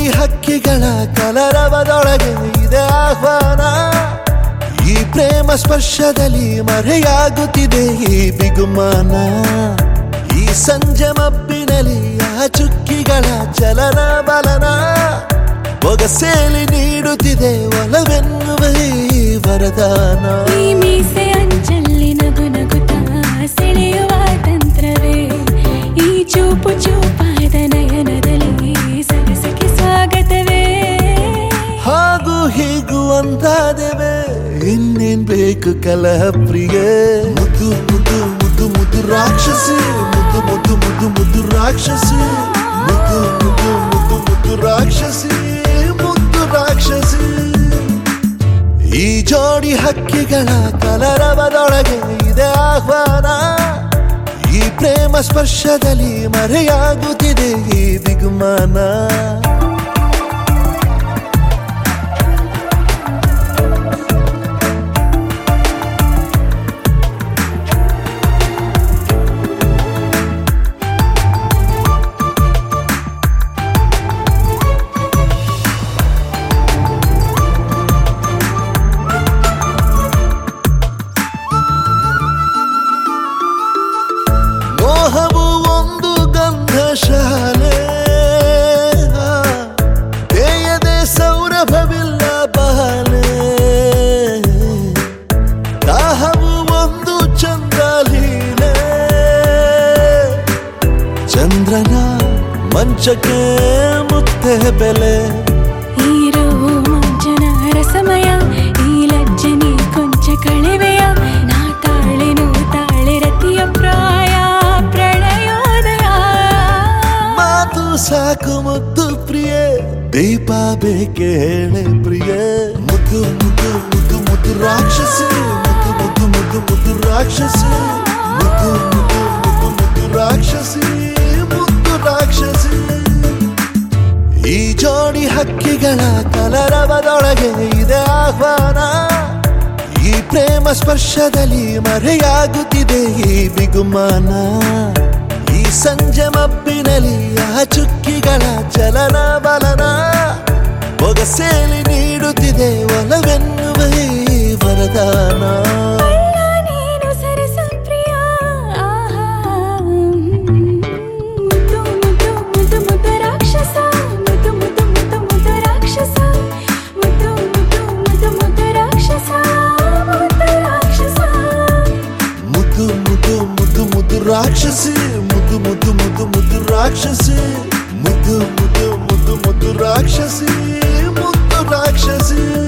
ಜೋಡಿ ಹಕ್ಕಿಗಳ ಕಲರವದೊಳಗೆ ಇದೆ ಆಹ್ವಾನ ಈ ಪ್ರೇಮ ಸ್ಪರ್ಶದಲ್ಲಿ ಮರೆಯಾಗುತ್ತಿದೆ ಈ ಬಿಗುಮಾನ ಈ ಸಂಜೆ ಮಬ್ಬಿನಲ್ಲಿ ಆ ಚುಕ್ಕಿಗಳ ಚಲನ ಬಲನ ಒಗಸೇಲಿ ನೀಡುತ್ತಿದೆ ಒಲವೆನ್ನುವ ಈ ವರದಾನ ಈ ಮೀಸೆ ಅಂಚಲ್ಲಿ ನಗು ನಗುತ್ತಾ ಸೆಳೆಯುವ ತಂತ್ರವೇ ಈ ಚೂಪು ಚೂಪಾದ ನಯನದಲ್ಲಿ ಸರಸಕ್ಕೆ ಸ್ವಾಗತವೇ ಹಾಗೂ ಹೀಗೂ ಅಂತಾದೆವೆ ಇನ್ನೇನ್ ಬೇಕು ಕಲಹ ಪ್ರಿಯ ಮುದ್ದು ಮುದ್ದು ಮುದ್ದು ಮುದ್ದು ರಾಕ್ಷಸಿ ಮುದ್ದು ಮುದ್ದು ಮುದ್ದು ಮುದ್ದು ರಾಕ್ಷಸಿ ಮುದ್ದು ಮುದ್ದು ಮುದ್ದು ಮುದ್ದು ರಾಕ್ಷಸಿ ಮುದ್ದು ರಾಕ್ಷಸಿ ಈ ಜೋಡಿ ಹಕ್ಕಿಗಳ ಕಲರವದೊಳಗೆ ಇದೆ ಆಹ್ವಾನ ಈ ಪ್ರೇಮ ಸ್ಪರ್ಶದಲ್ಲಿ ಮರೆಯಾಗುತ್ತಿದೆ ಈ ಬಿಗುಮಾನ ಮೋಹವು ಒಂದು ಗಂಧ ಶಾಲೆ ಬೇಯದೆ ಸೌರಭವಿಲ್ಲ ಬಾಲೆ ದಾಹವು ಒಂದು ಚಂದ್ರ ಲೀಲೆ ಚಂದ್ರನ ಮಂಚಕ್ಕೆ ಮುತ್ತೆ ಬೆಲೆ ಹೀರೋ ಮಂಜನ ರಸಮಯ ಈ ಲಜ್ಜನೆ ಕೊಂಚ ಕಳೆವೆಯ ನಾ ತಾಳೆನು ತಾಳೆ ರತಿಯ ಪ್ರಾಯ ಪ್ರಣಯೋದಯ ಮಾತು ಸಾಕು ಮುದ್ದು ಪ್ರಿಯ ದೀಪ ಬೇಕೆ ಹೇಳೆ ಪ್ರಿಯ ಮುದ್ದು ಮುದ್ದು ಮುದ್ದು ಮುದ್ದು ರಾಕ್ಷಸಿ ಮುದ್ದು ಮುದ್ದು ಮುದ್ದು ಮುದ್ದು ರಾಕ್ಷಸಿ ಮುದ್ದು ಮುದ್ದು ಮುದ್ದು ಮುದ್ದು ರಾಕ್ಷಸಿ ಮುದ್ದು ರಾಕ್ಷಸಿ ಈ ಜೋಡಿ ಹಕ್ಕಿಗಳ ಕಲರವದೊಳಗೆ ಇದೆ ಆಹ್ವಾನ ಈ ಪ್ರೇಮ ಸ್ಪರ್ಶದಲ್ಲಿ ಮರೆಯಾಗುತ್ತಿದೆ ಈ ಬಿಗುಮಾನ ಈ ಸಂಜೆ ಮಬ್ಬಿನಲ್ಲಿ ಆ ಚುಕ್ಕಿಗಳ ಚಲನ ಬಲನ ಒಗಸೇಲಿ ನೀಡುತ್ತಿದೆ ಒಲವೆನ್ನುವ ಈ ವರದಾನ ಅಲ್ಲ ನೀನು ಸರಸ ಪ್ರಿಯ ಆಹಾ. ಮುದ್ದು ಮುದ್ದು ಮುದ್ದು ಮುದ್ದು ರಾಕ್ಷಸ ಮುದ್ದು ಮುದ್ದು ಮುದ್ದು ಮುದ್ದು ರಾಕ್ಷಸ ಮುದ್ದು ಮುದ್ದು ಮುದ್ದು ಮುದ್ದು ರಾಕ್ಷಸ ಮುದ್ದು ರಾಕ್ಷಸ ಮುದ್ದು ಮುದ್ದು ಮುದ್ದು ಮುದ್ದು ರಾಕ್ಷಸಿ ಮುದ್ದು ಮುದ್ದು ಮುದ್ದು ಮುದ್ದು ರಾಕ್ಷಸಿ ಮುದ್ದು ಮುದ್ದು ಮುದ್ದು ಮುದ್ದು ರಾಕ್ಷಸಿ ಮುದ್ದು ರಾಕ್ಷಸಿ